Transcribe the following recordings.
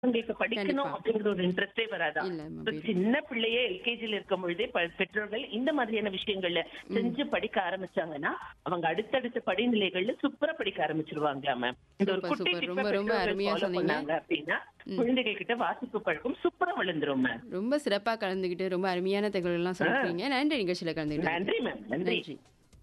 உங்களுக்கு படிக்கணும் கண்டிப்பா. அப்படிங்கிற ஒரு இன்ட்ரெஸ்டே வராதா இல்ல, இப்ப மொபைல். சின்ன பிள்ளையே எல்கேஜில இருக்கும் பொழுதே ப- பெற்றோர்கள் இந்த மாதிரியான விஷயங்கள்ல செஞ்சு படிக்க ஆரம்பிச்சாங்கன்னா அவங்க அடுத்தடுத்த படிநிலைகள்ல சூப்பரா படிக்க ஆரம்பிச்சிருவாங்க மேம் இந்த ஒரு சூப்பர், குட்டி சூப்பர். டிப்பை ரொம்ப, ரொம்ப பெற்றோர்கள் அருமையா follow சொன்னீங்க. பண்ணாங்க அப்படின்னா குழந்தைகள் கிட்ட வாசிப்பு பழக்கம் சூப்பரா வளர்ந்துரும் மேம் ரொம்ப சிறப்பா கலந்துக்கிட்டு ரொம்ப அருமையான தகவல் எல்லாம் சொல்றீங்க நன்றி நிகழ்ச்சியில கலந்துக்கிட்டு நன்றி மேம் நன்றி நன்றி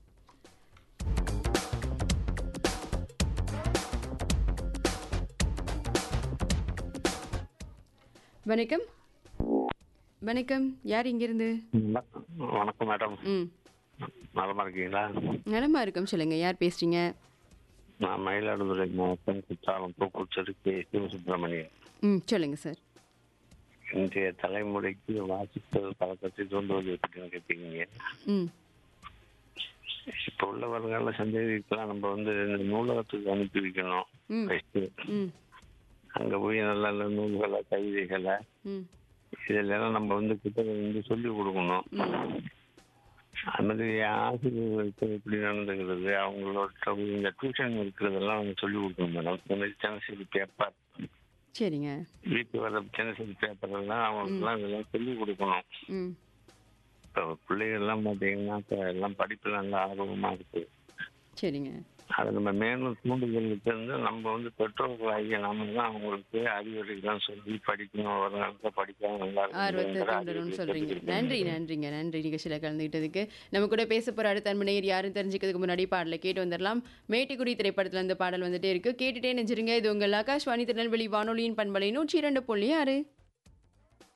வணக்கம் வணக்கம் யார் இங்கிருந்து வணக்கம் வணக்கம் மேடம் ம் நலமா இருக்கீங்களா நலமா இருக்கும் சொல்லுங்க யார் பேசுறீங்க நான் மயிலாடுதுறை மாவட்டம் குற்றாலம் பூக்குச்சேரி கே சிவசுப்பிரமணியன் ம் சொல்லுங்க சார் இன்றைய தலைமுறைக்கு வாசிப்பு பழக்கத்தை தூண்டுவது எப்படின்னு கேட்பீங்க ம் இப்போ உள்ள வருங்கால சந்தேகிக்கலாம் நம்ம வந்து இந்த நூலகத்துக்கு அனுப்பி வைக்கணும் ம். ஃபர்ஸ்ட் ம் அங்க போய் நல்ல நல்ல நூல்களை கவிதைகளை ம் இதெல்லாம் நம்ம வந்து கிட்ட வந்து சொல்லி கொடுக்கணும் அது மாதிரி ஆசிரியர்களுக்கு எப்படி நடந்துக்கிறது அவங்களோட இந்த டியூஷன் இருக்கிறதெல்லாம் அவங்க சொல்லி கொடுக்கணும் மேடம் இந்த மாதிரி தினசரி பேப்பர் சரிங்க வீட்டு வர தினசரி பேப்பர் எல்லாம் அவங்களுக்குலாம் இதெல்லாம் சொல்லி கொடுக்கணும் ம் இப்போ பிள்ளைகள் எல்லாம் பார்த்தீங்கன்னா இப்போ எல்லாம் படிப்புல நல்லா ஆர்வமா இருக்கு சரிங்க அதை நம்ம மேலும் தூண்டுதலுக்கு இருந்து நம்ம வந்து பெற்றோர்களாகிய நாம தான் அவங்களுக்கு அறிவுரைலாம் சொல்லி படிக்கணும் ஒரு நேரத்தில் படிக்காம நல்லா ஆர்வத்தை இருக்கணுங்கிற தூண்டணும்னு அறிவுரை சொல்றீங்க தெரிவிக்கணும். நன்றி நன்றிங்க நன்றி நிகழ்ச்சியில் கலந்துக்கிட்டதுக்கு நம்ம கூட பேச போற அடுத்த அன்பனையர் யாரும் தெரிஞ்சுக்கிறதுக்கு முன்னாடி பாடலை கேட்டு வந்துடலாம் மேட்டுக்குடி திரைப்படத்துல இந்த பாடல் வந்துட்டே இருக்கு கேட்டுட்டே நெஞ்சிருங்க இது உங்கள் ஆகாஷ்வாணி திருநெல்வேலி வானொலியின் பண்பலை நூற்றி இரண்டு புள்ளி ஆறு